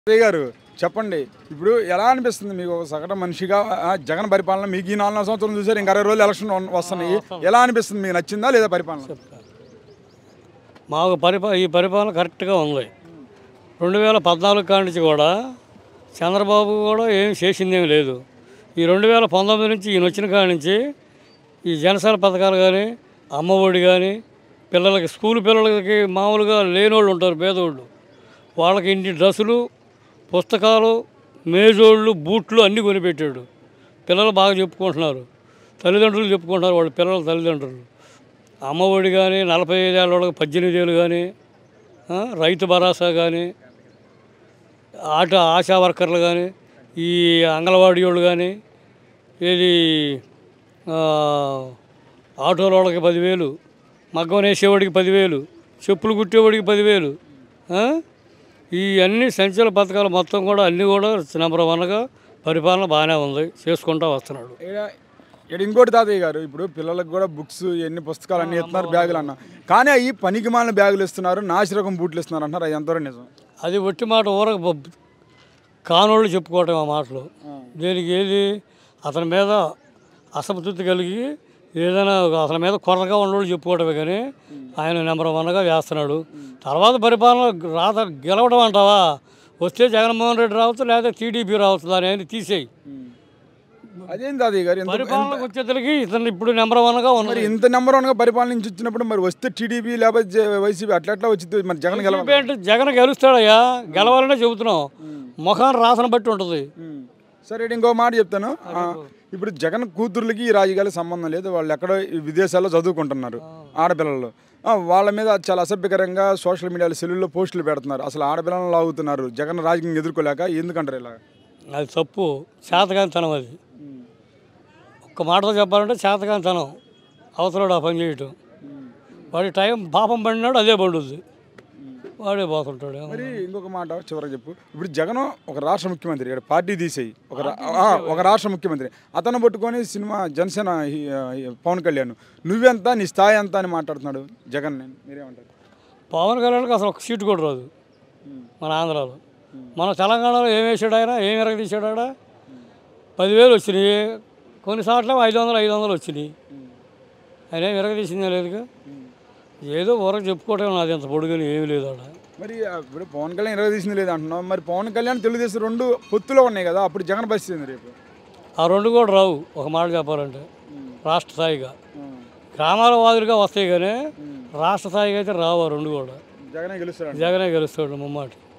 అదే గారు చెప్పండి ఇప్పుడు ఎలా అనిపిస్తుంది మీకు ఒక సగటు మనిషిగా ఆ, జగన్ పరిపాలన మీకు ఈ నాలుగు సంవత్సరం చూసారు ఇంకా అరవై రోజులు ఎలక్షన్ వ- వస్తున్నాయి ఎలా అనిపిస్తుంది మీకు నచ్చిందా లేదా పరిపాలన మాకు పరిపా ఈ పరిపాలన కరెక్ట్గా ఉంది రెండు వేల పద్నాలుగు కాడి నుంచి కూడా చంద్రబాబు కూడా ఏం చేసిందేం లేదు ఈ రెండు వేల పంతొమ్మిది నుంచి ఈయన వచ్చిన కాడి నుంచి ఈ జనసేన పథకాలు కానీ అమ్మఒడి కానీ పిల్లలకి స్కూల్ పిల్లలకి మామూలుగా లేనోళ్ళు ఉంటారు పేదోళ్ళు వాళ్ళకి ఇంటి డ్రెస్సులు పుస్తకాలు మేజోళ్ళు బూట్లు అన్నీ కొనిపెట్టాడు పిల్లలు బాగా చెప్పుకుంటున్నారు తల్లిదండ్రులు చెప్పుకుంటున్నారు వాళ్ళ పిల్లల తల్లిదండ్రులు అమ్మఒడి కానీ నలభై ఐదు ఏళ్ళ వాళ్ళకి పద్దెనిమిది ఏళ్ళు కానీ ఆ, రైతు భరోసా కానీ ఆట ఆశా వర్కర్లు కానీ ఈ అంగన్వాడీ వాళ్ళు కానీ ఏది ఆ, ఆటోల వాళ్ళకి పదివేలు మగ్గం వేసేవాడికి పదివేలు చెప్పులు కుట్టేవాడికి పదివేలు ఆ? ఈ అన్ని సంచల పథకాలు మొత్తం కూడా అన్నీ కూడా నెంబర్ వన్గా పరిపాలన బాగానే ఉంది చేసుకుంటూ వస్తున్నాడు ఇక్కడ- ఇక్కడ ఇంకోటి తాతయ్య గారు ఇప్పుడు పిల్లలకు కూడా బుక్స్ ఎన్ని పుస్తకాలు అన్ని ఇస్తున్నారు బ్యాగులు అన్న కానీ అవి పనికి మాలిన బ్యాగులు ఇస్తున్నారు నాసిరకం బూట్లు ఇస్తున్నారు అంటారు అది ఎంతవరకు నిజం అది ఒట్టి మాట ఊరక బొ- కానోళ్ళు చెప్పుకోవటం ఆ మాటలు దీనికి ఏది అతని మీద అసంతృప్తి కలిగి ఏదైనా ఒక అతని మీద కొరగా ఉన్నోళ్ళు చెప్పుకోవటమే కానీ ఆయన నెంబర్ వన్గా వేస్తున్నాడు తర్వాత పరిపాలన రాత గెలవడం అంటావా వస్తే జగన్మోహన్ రెడ్డి రావచ్చు లేదా టీడీపీ రావచ్చు దాని ఆయన తీసేయి అదేం తాతయ్య గారు ఎంత- పరిపాలనకు వచ్చేసరికి ఇతను ఇప్పుడు నెంబర్ వన్గా మరి ఉన్నది ఇంత నెంబర్ వన్ గా పరిపాలన నుంచి వచ్చినప్పుడు మరి వస్తే టీడీపీ లేకపోతే జే- వైసీపీ అట్లా ఎట్లా వచ్చింది మరి జగన్ గెలవ టీడీపీ అంటే జగన్ గెలుస్తాడయ్యా గెలవాలనే చెబుతున్నాం ముఖాన్ని రాసన బట్టి ఉంటుంది ఉమ్. సరే ఇటు ఇంకో మాట చెప్తాను ఆ, ఇప్పుడు జగన్ కూతుర్లకి ఈ రాజకీయాలకు సంబంధం లేదు వాళ్ళు ఎక్కడో ఈ విదేశాల్లో చదువుకుంటున్నారు ఆడపిల్లలు ఆ, వాళ్ళ మీద చాలా అసభ్యకరంగా సోషల్ మీడియాలో సెల్లుల్లో పోస్టులు పెడుతున్నారు అసలు ఆడపిల్లలను లాగుతున్నారు జగన్ రాజకీయం ఎదుర్కోలేక ఎందుకంటారు ఇలా అది తప్పు చేతకానితనం అది ఒక్క మాటతో చెప్పాలంటే చేతకానితనం అవసరం ఆ పని చేయటం వాడి టైం పాపం పడినాడు అదే పండుద్ది వాడే పోతుంటాడు మరి ఇంకొక మాట చివరికి చెప్పు ఇప్పుడు జగన్ ఒక రాష్ట్ర ముఖ్యమంత్రి ఇక్కడ పార్టీ తీసేయి ఒక రా- ఆ, ఒక రాష్ట్ర ముఖ్యమంత్రి అతను పట్టుకొని సినిమా జనసేన హీ- హీ- పవన్ కళ్యాణ్ నువ్వెంత నీ స్థాయి ఎంత అని మాట్లాడుతున్నాడు జగన్ మీరేమంటారు పవన్ కళ్యాణ్కి అసలు ఒక సీటు కూడా రాదు మన ఆంధ్రాలో మన తెలంగాణలో ఏం వేసాడు ఆయన ఏం ఎరగ తీసాడు ఆడ పదివేలు వచ్చినాయి కొన్నిసార్లు ఐదు వందలు ఐదు వందలు వచ్చినాయి ఆయన ఏం ఎరగ తీసిందే లేదుగా ఏదో ఊరకు చెప్పుకోవటం నాది అంత పొడుగుని ఏమీ లేదు ఆడ మరి ఆ ఇప్పుడు పవన్ కళ్యాణ్ ఇరవై తీసింది లేదు అంటున్నావు మరి పవన్ కళ్యాణ్ తెలుగుదేశం రెండు పొత్తులో ఉన్నాయి కదా అప్పుడు జగన్ పరిస్థితి ఏంది రేపు ఆ రెండు కూడా రావు ఒక మాట చెప్పాలంటే రాష్ట్ర స్థాయిగా గ్రామాల వాదులుగా వస్తాయి కానీ రాష్ట్ర స్థాయిగా అయితే రావు ఆ రెండు కూడా జగనే గెలుస్తాడు జగనే గెలుస్తాడు ముమ్మాటి